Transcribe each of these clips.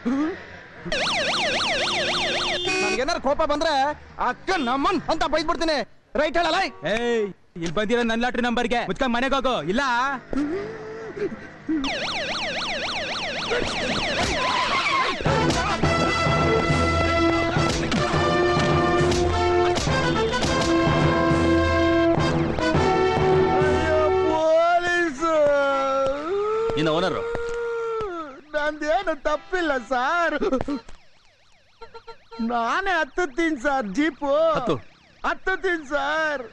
ನನಗೇನಾರು ಕೋಪ ಬಂದ್ರೆ ಅಕ್ಕ ನಮ್ಮನ್ ಅಂತ ಬೈದ್ಬಿಡ್ತೀನಿ ರೈಟ್ ಹೇಳಲ್ಲ ಏಯ್ ಇಲ್ಲಿ ಬಂದಿರೋ ನನ್ನ ಲಾಟ್ರಿ ನಂಬರ್ಗೆ ಮುಚ್ಕೊಂಡ್ ಮನೆಗೆ ಹೋಗು ಇಲ್ಲ ಪೊಲೀಸು ಇನ್ನು ಓನರು ನಂದೇನು ತಪ್ಪಿಲ್ಲ ಸರ್ ನಾನೇ ಹತ್ತುತ್ತೀನಿ ಸರ್ ಜೀಪು ಹತ್ತು. ಹತ್ತುತ್ತೀನಿ ಸರ್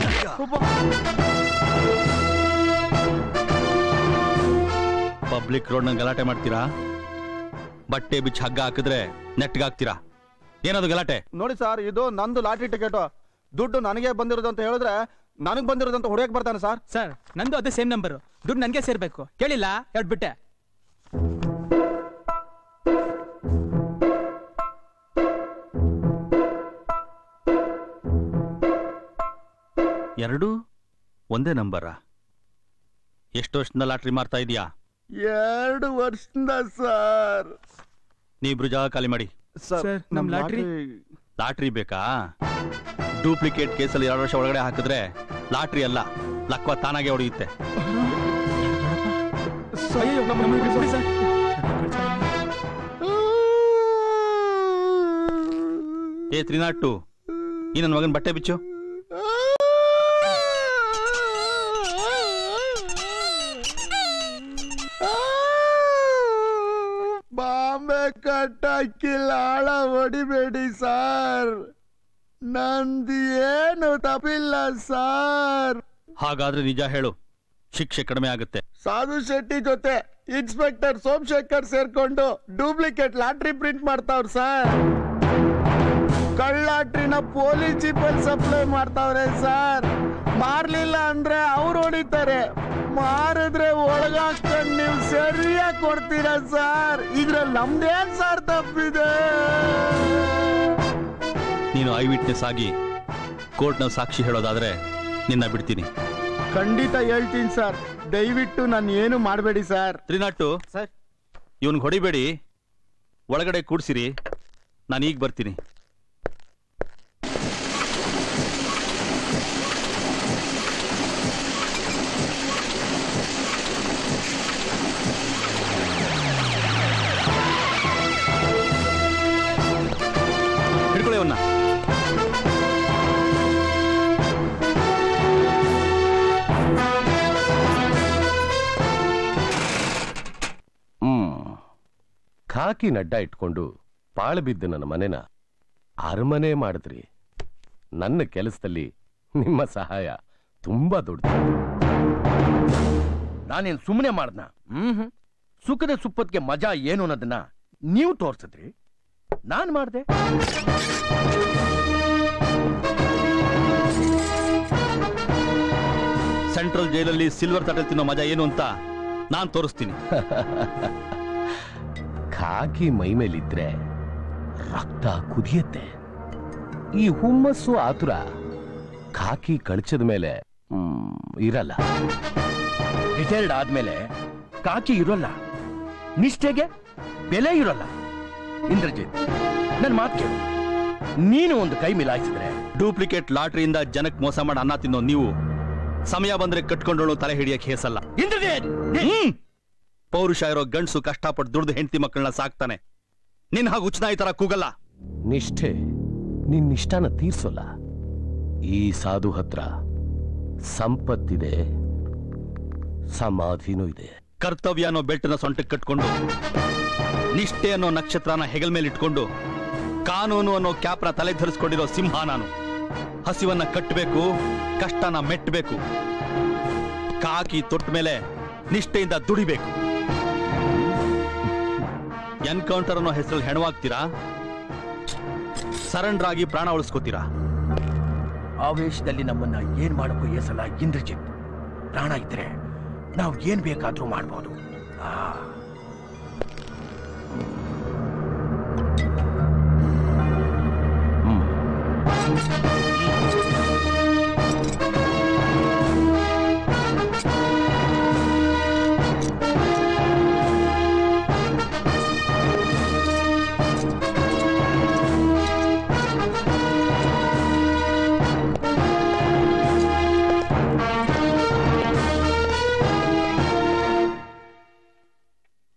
ಪಬ್ಲಿಕ್ ರೋಡ್ ಗಲಾಟೆ ಮಾಡ್ತೀರಾ ಬಟ್ಟೆ ಬಿಚ್ಚಿ ಹಗ್ಗ ಹಾಕಿದ್ರೆ ನೆಟ್ಗಾಗ್ತೀರಾ ಏನದು ಗಲಾಟೆ ನೋಡಿ ಸರ್ ಇದು ನಂದು ಲಾಟ್ರಿ ಟಿಕೆಟ್ ದುಡ್ಡು ನನಗೆ ಬಂದಿರೋದು ಅಂತ ಹೇಳಿದ್ರೆ ನನಗೆ ಬಂದಿರೋದು ಅಂತ ಹೊಡೆಯಕ್ ಬರ್ತಾನೆ ಸರ್ ಸರ್ ನಂದು ಅದೇ ಸೇಮ್ ನಂಬರ್ ದುಡ್ಡು ನನಗೆ ಸೇರ್ಬೇಕು ಕೇಳಿಲ್ಲ ಎರಡು ಬಿಟ್ಟೆ ಎರಡು ಒಂದೇ ನಂಬರ ಎಷ್ಟು ವರ್ಷದಿಂದ ಲಾಟ್ರಿ ಮಾರ್ತಾ ಇದೀಯಾ ಎರಡು ವರ್ಷದಿಂದ ಸರ್ ನೀವಿಬ್ರು ಜಾಗ ಖಾಲಿ ಮಾಡಿ Sir, ನಮ್ ಲಾಟ್ರಿ- ಲಾಟ್ರಿ ಬೇಕಾ ಡೂಪ್ಲಿಕೇಟ್ ಕೇಸಲ್ಲಿ ಎರಡು ವರ್ಷ ಒಳಗಡೆ ಹಾಕಿದ್ರೆ ಲಾಟ್ರಿ ಅಲ್ಲ ಲಕ್ವ ತಾನಾಗೆ ಹೊಡೆಯುತ್ತೆ ಅಯ್ಯೋ ನಮ್ಮನ್ನ ಬಿಟ್ಬಿಡಿ ಸರ್ ಏ ತ್ರೀ ನಾಟ್ ಟು ಈ ನನ್ನ ಮಗನ ಬಟ್ಟೆ ಬಿಚ್ಚು ಬಾಂಬೆ ಕಟ್ಟಾಕಿಲ್ಲ ಆಳ ಹೊಡಿಬೇಡಿ ಸರ್ ನಂದು ಏನು ತಪ್ಪಿಲ್ಲ ಸರ್ ಹಾಗಾದ್ರೆ ನಿಜ ಹೇಳು ಶಿಕ್ಷೆ ಕಡಿಮೆ ಆಗುತ್ತೆ ಸಾಧು ಶೆಟ್ಟಿ ಜೊತೆ ಇನ್ಸ್ಪೆಕ್ಟರ್ ಸೋಮಶೇಖರ್ ಸೇರ್ಕೊಂಡು ಡೂಪ್ಲಿಕೇಟ್ ಲಾಟ್ರಿ ಪ್ರಿಂಟ್ ಮಾಡ್ತಾವ್ರ ಸರ್ ಕಳ್ಳಾಟ್ರಿನ ಪೊಲೀಸ್ ಜೀಪಲ್ಲಿ ಸಪ್ಲೈ ಮಾಡ್ತಾವ್ರೆ ಸರ್ ಮಾರ್ಲಿಲ್ಲ ಅಂದ್ರೆ ಅವ್ರು ಹೊಡಿತಾರೆ ಮಾರಿದ್ರೆ ಒಳಗಾಕೊಂಡು ನೀವು ಸರಿಯಾಗಿ ಕೊಡ್ತೀರಾ ಸರ್ ಇದ್ರಲ್ಲಿ ನಮ್ದೇನ್ ಸರ್ ತಪ್ಪಿದೆ ನೀನು ಐ ವಿಟ್ನೆಸ್ ಆಗಿ ಕೋರ್ಟ್ನ ಸಾಕ್ಷಿ ಹೇಳೋದಾದ್ರೆ ನಿನ್ನ ಬಿಡ್ತೀನಿ ಖಂಡಿತ ಹೇಳ್ತೀನಿ ಸರ್ ದಯವಿಟ್ಟು ನಾನು ಏನು ಮಾಡಬೇಡಿ sir three nought two sir ಇವನ್ಗೆ ಹೊಡಿಬೇಡಿ ಒಳಗಡೆ ಕೂಡ್ಸಿರಿ ನಾನು ಈಗ ಬರ್ತೀನಿ ಹಿಡ್ಕೊಳ್ಳಿ ಅವನ್ನ ಹ್ಮ್ ಖಾಕಿ ನಡ್ಡ ಇಟ್ಕೊಂಡು ಪಾಳು ಬಿದ್ದ ನನ್ನ ಮನೆನ ಅರಮನೆ ಮಾಡಿದ್ರಿ ನನ್ನ ಕೆಲಸದಲ್ಲಿ ನಿಮ್ಮ ಸಹಾಯ ತುಂಬಾ ದೊಡ್ಡದು ನಾನೇನ್ ಸುಮ್ಮನೆ ಮಾಡ್ದ ಹ್ಮ್ ಸುಖದ ಸುಪ್ಪತ್ಗೆ ಮಜಾ ಏನು ಅನ್ನೋದನ್ನ ನೀವು ತೋರ್ಸಿದ್ರಿ ನಾನ್ ಮಾಡ್ದೆ ಸೆಂಟ್ರಲ್ ಜೈಲಲ್ಲಿ ಸಿಲ್ವರ್ ತಟಲ್ ತಿನ್ನೋ ಮಜಾ ಏನು ಅಂತ ನಾನು ತೋರಿಸ್ತೀನಿ ಖಾಕಿ ಮೈ ಮೇಲಿದ್ರೆ ರಕ್ತ ಕುದಿಯತ್ತೆ ಈ ಹುಮ್ಮಸ್ಸು ಆತುರ ಖಾಕಿ ಕಳಚದ ಮೇಲೆ ಹ್ಮ್, ಇರಲ್ಲ ರಿಟೈರ್ಡ್ ಆದ್ಮೇಲೆ ಕಾಕಿ ಇರೋಲ್ಲ ನಿಷ್ಠೆಗೆ ಬೆಲೆ ಇರೋಲ್ಲ ಇಂದ್ರಜಿತ್ ನನ್ ಮಾತು ಕೇಳು ನೀನು ಒಂದು ಕೈ ಮಿಲಾಯಿಸಿದ್ರೆ ಡೂಪ್ಲಿಕೇಟ್ ಲಾಟ್ರಿಯಿಂದ ಜನಕ್ಕೆ ಮೋಸ ಮಾಡಿ ಅನ್ನ ತಿನ್ನೋ ನೀವು ಸಮಯ ಬಂದ್ರೆ ಕಟ್ಕೊಂಡೋಳು ತಲೆ ಹಿಡಿಯಕ್ಕೆ ಹೇಸಲ್ಲ ಇಂದ್ರಜಿತ್ ಹ್ಮ್ ಪೌರುಷ ಇರೋ ಗಂಡ್ಸು ಕಷ್ಟಪಟ್ಟು ದುಡ್ದು ಹೆಂಡತಿ ಮಕ್ಕಳನ್ನ ಸಾಕ್ತಾನೆ ನಿನ್ ಹಾಗೆ ಹುಚ್ಚನಾಯಿ ತರ ಕೂಗಲ್ಲ ನಿಷ್ಠೆ ನಿನ್ನಿಷ್ಟನ ತೀರ್ಸೋಲ್ಲ ಈ ಸಾಧು ಹತ್ರ ಸಂಪತ್ತಿದೆ ಸಮಾಧಿನೂ ಇದೆ ಕರ್ತವ್ಯ ಅನ್ನೋ ಬೆಲ್ಟ್ನ ಸೊಂಟಕ್ಕೆ ಕಟ್ಕೊಂಡು ನಿಷ್ಠೆ ಅನ್ನೋ ನಕ್ಷತ್ರನ ಹೆಗಲ್ ಮೇಲೆ ಇಟ್ಕೊಂಡು ಕಾನೂನು ಅನ್ನೋ ಕ್ಯಾಪ್ನ ತಲೆ ಧರಿಸ್ಕೊಂಡಿರೋ ಸಿಂಹ ನಾನು ಹಸಿವನ್ನ ಕಟ್ಟಬೇಕು ಕಷ್ಟನ ಮೆಟ್ಟಬೇಕು ಕಾಕಿ ತೊಟ್ಟ ಮೇಲೆ ನಿಷ್ಠೆಯಿಂದ ದುಡಿಬೇಕು ಎನ್ಕೌಂಟರ್ ಅನ್ನೋ ಹೆಸರಲ್ಲಿ ಹೆಣವಾಗ್ತೀರಾ ಸರೆಂಡರ್ ಆಗಿ ಪ್ರಾಣ ಉಳಿಸ್ಕೋತೀರಾ ಆವೇಶದಲ್ಲಿ ನಮ್ಮನ್ನ ಏನ್ ಮಾಡಕ್ಕೂ ಏಸಲ್ಲ ಇಂದ್ರಜಿತ್ ಪ್ರಾಣ ಇದ್ರೆ ನಾವು ಏನ್ ಬೇಕಾದ್ರೂ ಮಾಡ್ಬೋದು ಆ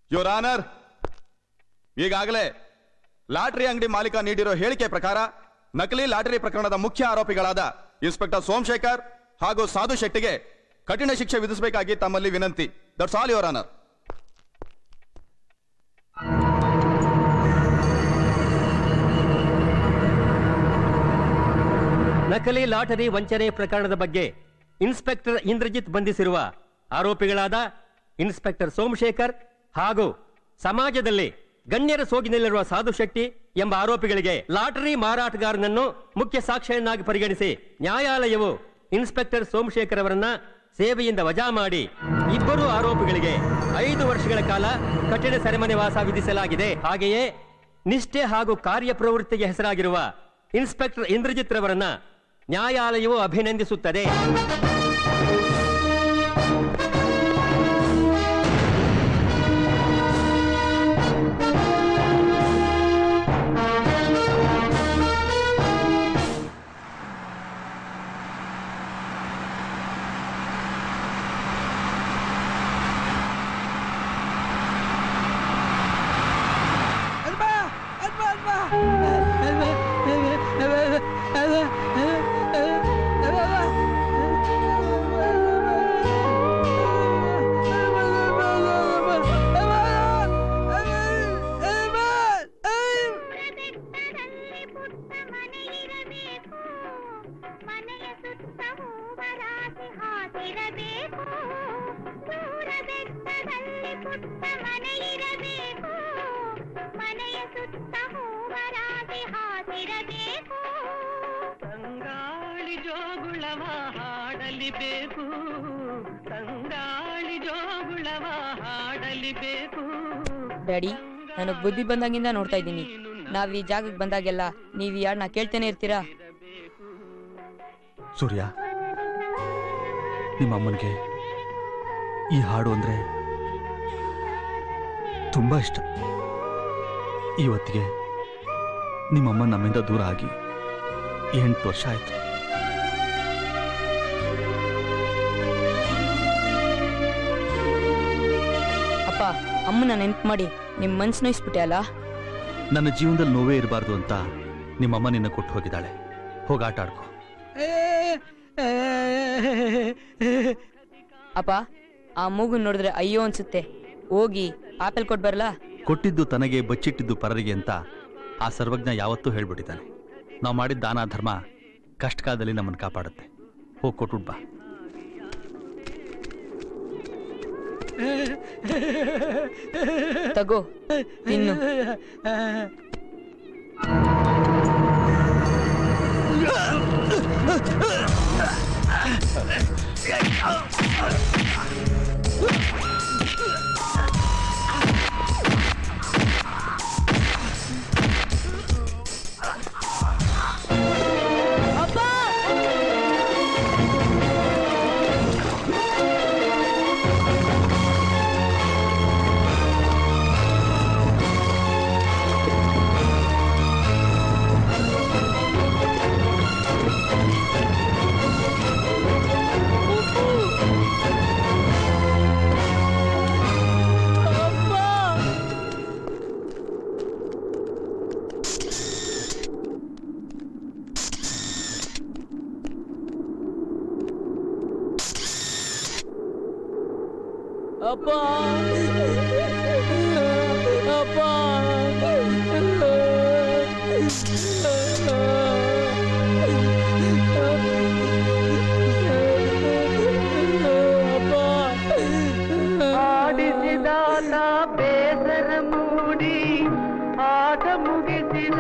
ಯುವರ್ ಆನರ್ ಈಗಾಗಲೇ ಲಾಟರಿ ಅಂಗಡಿ ಮಾಲೀಕ ನೀಡಿರೋ ಹೇಳಿಕೆ ಪ್ರಕಾರ ನಕಲಿ ಲಾಟರಿ ಪ್ರಕರಣದ ಮುಖ್ಯ ಆರೋಪಿಗಳಾದ ಇನ್ಸ್ಪೆಕ್ಟರ್ ಸೋಮಶೇಖರ್ ಹಾಗೂ ಸಾಧು ಶೆಟ್ಟಿಗೆ ಕಠಿಣ ಶಿಕ್ಷೆ ವಿಧಿಸಬೇಕಾಗಿ ತಮ್ಮಲ್ಲಿ ವಿನಂತಿ ದಟ್ಸ್ ಆಲ್ ಯುವರ್ ಆನರ್ ನಕಲಿ ಲಾಟರಿ ವಂಚನೆ ಪ್ರಕರಣದ ಬಗ್ಗೆ ಇನ್ಸ್ಪೆಕ್ಟರ್ ಇಂದ್ರಜಿತ್ ಬಂಧಿಸಿರುವ ಆರೋಪಿಗಳಾದ ಇನ್ಸ್ಪೆಕ್ಟರ್ ಸೋಮಶೇಖರ್ ಹಾಗೂ ಸಮಾಜದಲ್ಲಿ ಗಣ್ಯರ ಸೋಗಿನಲ್ಲಿರುವ ಸಾಧು ಶೆಟ್ಟಿ ಎಂಬ ಆರೋಪಿಗಳಿಗೆ ಲಾಟರಿ ಮಾರಾಟಗಾರನನ್ನು ಮುಖ್ಯ ಸಾಕ್ಷಿಯನ್ನಾಗಿ ಪರಿಗಣಿಸಿ ನ್ಯಾಯಾಲಯವು ಇನ್ಸ್ಪೆಕ್ಟರ್ ಸೋಮಶೇಖರ್ ಅವರನ್ನ ಸೇವೆಯಿಂದ ವಜಾ ಮಾಡಿ ಇಬ್ಬರು ಆರೋಪಿಗಳಿಗೆ ಐದು ವರ್ಷಗಳ ಕಾಲ ಕಠಿಣ ಸೆರೆಮನೆ ವಾಸ ವಿಧಿಸಲಾಗಿದೆ ಹಾಗೆಯೇ ನಿಷ್ಠೆ ಹಾಗೂ ಕಾರ್ಯಪ್ರವೃತ್ತಿಗೆ ಹೆಸರಾಗಿರುವ ಇನ್ಸ್ಪೆಕ್ಟರ್ ಇಂದ್ರಜಿತ್ ರವರನ್ನ ನ್ಯಾಯಾಲಯವು ಅಭಿನಂದಿಸುತ್ತದೆ ಬೆಟ್ಟದಲ್ಲಿ ಪುಟ್ಟ ಮನೆಯಿರಬೇಕು ಮನೆಯ ಸುತ್ತ ಹೂವರಾಸಿ ಹಾಸಿರಬೇಕು ದೂರ ಬೆಟ್ಟದಲ್ಲಿ ಪುಟ್ಟ ಮನೆಯಿರಬೇಕು ಮನೆಯ ಸುತ್ತ ಹೂವರಾಸಿ ಹಾಸಿರಬೇಕು ತಂಗಾಳಿ ಜೋಗುಳವ ಹಾಡಲಿಬೇಕು ತಂಗಾಳಿ ಜೋಗುಳವ ಹಾಡಲಿಬೇಕು ಡ್ಯಾಡಿ ನನಗೆ ಬುದ್ಧಿ ಬಂದಾಗಿಂದ ನೋಡ್ತಾ ಇದ್ದೀನಿ ನಾವ್ ಈ ಜಾಗಕ್ಕೆ ಬಂದಾಗೆಲ್ಲ ನೀವು ಈ ಹಾಡ್ನ ಕೇಳ್ತೇನೆ ಇರ್ತೀರಾ ಸೂರ್ಯ ನಿಮ್ಮ ಅಮ್ಮನಿಗೆ ಈ ಹಾಡು ಅಂದ್ರೆ ತುಂಬಾ ಇಷ್ಟ ಇವತ್ತಿಗೆ ನಿಮ್ಮಮ್ಮ ನಮ್ಮಿಂದ ದೂರ ಆಗಿ ಎಂಟು ವರ್ಷ ಆಯ್ತು ಅಪ್ಪ ಅಮ್ಮನ ನೆನ್ಪು ಮಾಡಿ ನಿಮ್ಮ ಮನ್ಸು ನೋಯಿಸ್ಬಿಟ್ಟೆ ಅಲ್ಲ ನನ್ನ ಜೀವನದಲ್ಲಿ ನೋವೇ ಇರಬಾರ್ದು ಅಂತ ನಿಮ್ಮಮ್ಮ ನಿನ್ನ ಕೊಟ್ಟು ಹೋಗಿದ್ದಾಳೆ ಹೋಗಿ ಆಟ ಆಡ್ಕೊ ಅಪ್ಪ ಆ ಮೂಗು ನೋಡಿದ್ರೆ ಅಯ್ಯೋ ಅನ್ಸುತ್ತೆ ಹೋಗಿ ಆಪಲ್ ಕೊಟ್ಟು ಬರಲಾ ಕೊಟ್ಟಿದ್ದು ತನಗೆ ಬಚ್ಚಿಟ್ಟಿದ್ದು ಪರರಿಗೆ ಅಂತ ಆ ಸರ್ವಜ್ಞ ಯಾವತ್ತೂ ಹೇಳ್ಬಿಟ್ಟಿದ್ದಾನೆ ನಾವು ಮಾಡಿದ ದಾನ ಧರ್ಮ ಕಷ್ಟಕಾಲದಲ್ಲಿ ನಮ್ಮನ್ನು ಕಾಪಾಡುತ್ತೆ ಹೋಗಿ ಕೊಟ್ಬಿಟ್ ಬಾ ತಗೋ ತಿನ್ನು ಅಪ್ಪ ಅಪ್ಪ ಆಡಿಸಿದಾತ ಬೇಸರ ಮೂಡಿ ಆಟ ಮುಗಿಸಿದ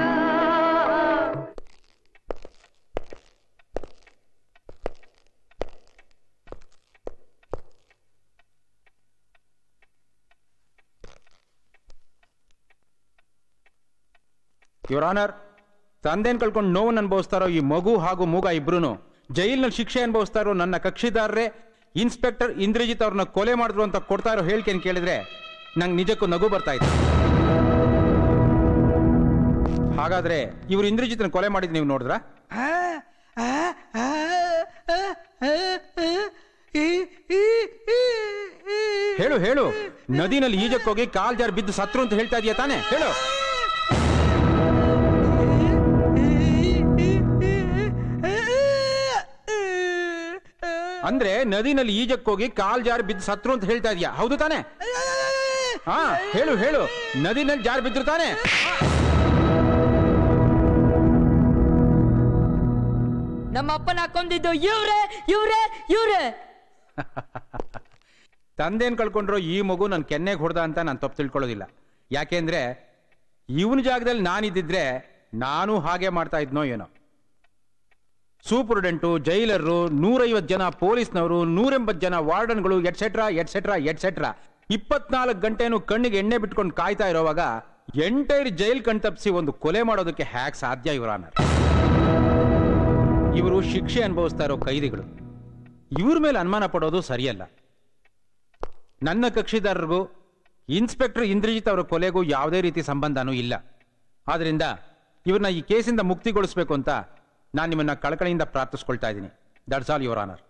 ಯುವರ್ ಆನರ್ ತಂದೆನ್ ಕಳ್ಕೊಂಡು ನೋವನ್ನು ಅನುಭವಿಸ್ತಾರೋ ಈ ಮಗು ಹಾಗೂ ಮೂಗ ಇಬ್ರು ಜೈಲಿನಲ್ಲಿ ಶಿಕ್ಷೆ ಅನುಭವಿಸ್ತಾ ಇರೋ ನನ್ನ ಕಕ್ಷಿದಾರರೇ ಇನ್ಸ್ಪೆಕ್ಟರ್ ಇಂದ್ರಜಿತ್ ಅವ್ರನ್ನ ಕೊಲೆ ಮಾಡಿದ್ರು ಅಂತ ಕೊಡ್ತಾ ಇರೋ ಹೇಳಿಕೆಯನ್ನು ಕೇಳಿದ್ರೆ ನಂಗೆ ನಿಜಕ್ಕೂ ನಗು ಬರ್ತಾ ಇದೆ ಹಾಗಾದ್ರೆ ಇವರು ಇಂದ್ರಜಿತ್ನ ಕೊಲೆ ಮಾಡಿದ್ ನೀವು ನೋಡಿದ್ರಾ ಹೇಳು ಹೇಳು ನದಿನಲ್ಲಿ ಈಜಕ್ಕೆ ಹೋಗಿ ಕಾಲ್ ಜಾರ್ ಬಿದ್ದು ಸತ್ರು ಅಂತ ಹೇಳ್ತಾ ಇದೀಯ ತಾನೆ ಹೇಳು ಅಂದ್ರೆ ನದಿನಲ್ಲಿ ಈಜಕ್ಕೆ ಹೋಗಿ ಕಾಲ್ ಜಾರ್ ಬಿದ್ದು ಸತ್ರು ಅಂತ ಹೇಳ್ತಾ ಇದೀಯ ಹೌದು ತಾನೆ ಹಾ ಹೇಳು ಹೇಳು ನದಿನಲ್ಲಿ ಜಾರ್ ಬಿದ್ರು ತಾನೆ ನಮ್ಮ ಅಪ್ಪನ ಕೊಂದಿದ್ದು ಇವ್ರೆ ಇವ್ರೆ ಇವ್ರೆ ತಂದೆನ್ ಕಳ್ಕೊಂಡ್ರು ಈ ಮಗು ನನ್ನ ಕೆನ್ನೆಗೆ ಹೊಡೆದ ಅಂತ ನಾನು ತಪ್ಪು ತಿಳ್ಕೊಳ್ಳೋದಿಲ್ಲ ಯಾಕೆಂದ್ರೆ ಇವನ ಜಾಗದಲ್ಲಿ ನಾನಿದ್ದಿದ್ರೆ ನಾನು ಹಾಗೆ ಮಾಡ್ತಾ ಇದ್ನೋ ಏನೋ ಸೂಪರ್ಡೆಂಟು ಜೈಲರು ನೂರೈವತ್ತು ಜನ ಪೊಲೀಸ್ನವರು ನೂರೆಂಬತ್ತು ಜನ ವಾರ್ಡನ್ಗಳು ಎಟ್ಸೆಟ್ರಾ ಎಟ್ಸೆಟ್ರಾ ಎಟ್ಸೆಟ್ರಾ ಇಪ್ಪತ್ನಾಲ್ಕು ಗಂಟೆನೂ ಕಣ್ಣಿಗೆ ಎಣ್ಣೆ ಬಿಟ್ಕೊಂಡು ಕಾಯ್ತಾ ಇರೋವಾಗ ಎಂಟೈರ್ ಜೈಲ್ ಕಣ್ತಪ್ಸಿ ಒಂದು ಕೊಲೆ ಮಾಡೋದಕ್ಕೆ ಹ್ಯಾಕ್ ಸಾಧ್ಯ ಇವರ ಇವರು ಶಿಕ್ಷೆ ಅನುಭವಿಸ್ತಾ ಇರೋ ಕೈದಿಗಳು ಇವ್ರ ಮೇಲೆ ಅನುಮಾನ ಪಡೋದು ಸರಿಯಲ್ಲ ನನ್ನ ಕಕ್ಷಿದಾರರಿಗೂ ಇನ್ಸ್ಪೆಕ್ಟರ್ ಇಂದ್ರಜಿತ್ ಅವರ ಕೊಲೆಗೂ ಯಾವುದೇ ರೀತಿ ಸಂಬಂಧನೂ ಇಲ್ಲ ಆದ್ರಿಂದ ಇವ್ರನ್ನ ಈ ಕೇಸಿಂದ ಮುಕ್ತಿಗೊಳಿಸಬೇಕು ಅಂತ ನಾನು ನಿಮ್ಮನ್ನ ಕಳಕಳಿಯಿಂದ ಪ್ರಾರ್ಥಿಸ್ಕೊಳ್ತಾ ಇದ್ದೀನಿ ದಟ್ಸ್ ಆಲ್ ಯುವರ್ ಆನರ್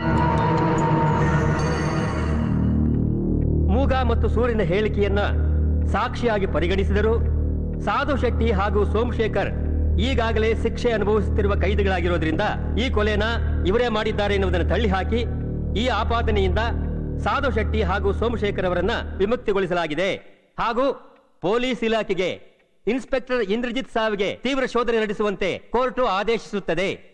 ಮೂಗ ಮತ್ತು ಸೂರ್ಯನ ಹೇಳಿಕೆಯನ್ನ ಸಾಕ್ಷಿಯಾಗಿ ಪರಿಗಣಿಸಿದರು ಸಾಧು ಶೆಟ್ಟಿ ಹಾಗೂ ಸೋಮಶೇಖರ್ ಈಗಾಗಲೇ ಶಿಕ್ಷೆ ಅನುಭವಿಸುತ್ತಿರುವ ಕೈದಿಗಳಾಗಿರೋದ್ರಿಂದ ಈ ಕೊಲೆನ ಇವರೇ ಮಾಡಿದ್ದಾರೆ ಎನ್ನುವುದನ್ನು ತಳ್ಳಿಹಾಕಿ ಈ ಆಪಾದನೆಯಿಂದ ಸಾಧು ಶೆಟ್ಟಿ ಹಾಗೂ ಸೋಮಶೇಖರ್ ಅವರನ್ನ ವಿಮುಕ್ತಿಗೊಳಿಸಲಾಗಿದೆ ಹಾಗೂ ಪೊಲೀಸ್ ಇಲಾಖೆಗೆ ಇನ್ಸ್ಪೆಕ್ಟರ್ ಇಂದ್ರಜಿತ್ ಸಾವಿಗೆ ತೀವ್ರ ಶೋಧನೆ ನಡೆಸುವಂತೆ ಕೋರ್ಟು ಆದೇಶಿಸುತ್ತದೆ